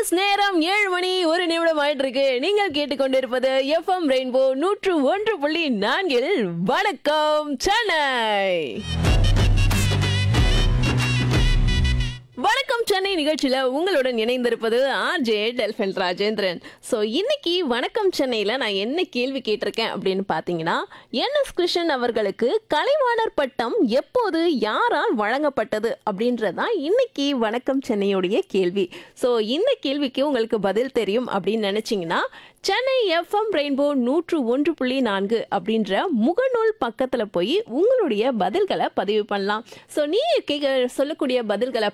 S நேரம் ஏழு மணி ஒரு நிமிடம் ஆயிட்டு இருக்கு நீங்கள் கேட்டுக்கொண்டிருப்பது எஃப்எம் ரெயின்போ நூற்று ஒன்று புள்ளி நான்கில் வணக்கம் சென்னை வணக்கம் சென்னை நிகழ்ச்சியில உங்களுடன் இணைந்திருப்பது ஆர்ஜே டெல்ஃபன் ராஜேந்திரன் ஸோ இன்னைக்கு வணக்கம் சென்னையில நான் என்ன கேள்வி கேட்டிருக்கேன் அப்படின்னு பார்த்தீங்கன்னா என் எஸ் கிருஷ்ணன் அவர்களுக்கு கலைவாணர் பட்டம் எப்போது யாரால் வழங்கப்பட்டது அப்படின்றதான் இன்னைக்கு வணக்கம் சென்னையுடைய கேள்வி ஸோ இந்த கேள்விக்கு உங்களுக்கு பதில் தெரியும் அப்படின்னு நினைச்சீங்கன்னா சென்னை எஃப்எம் ரெயின்போ நூற்று ஒன்று புள்ளி நான்கு அப்படின்ற முகநூல் பக்கத்தில் போய் உங்களுடைய பதில்களை பதிவு பண்ணலாம் ஸோ நீ கேட்க சொல்லக்கூடிய பதில்களை